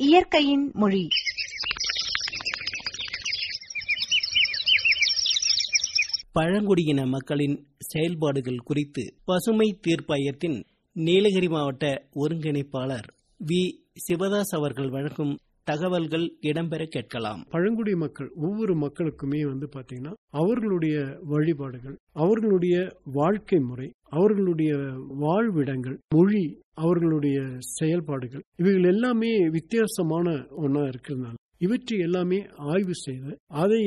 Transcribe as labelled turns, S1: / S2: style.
S1: இயற்கையின் மொழி
S2: பழங்குடியின மக்களின் செயல்பாடுகள் குறித்து பசுமை தீர்ப்பாயத்தின் நீலகிரி மாவட்ட ஒருங்கிணைப்பாளர் வி சிவதாஸ் அவர்கள் வழங்கும் தகவல்கள் இடம்பெற கேட்கலாம்
S3: பழங்குடி மக்கள் ஒவ்வொரு மக்களுக்குமே வந்து பாத்தீங்கன்னா அவர்களுடைய வழிபாடுகள் அவர்களுடைய வாழ்க்கை முறை அவர்களுடைய வாழ்விடங்கள் மொழி அவர்களுடைய செயல்பாடுகள் இவைகள் எல்லாமே வித்தியாசமான ஒன்றா இருக்கிறதுனால இவற்றை எல்லாமே ஆய்வு செய்து அதை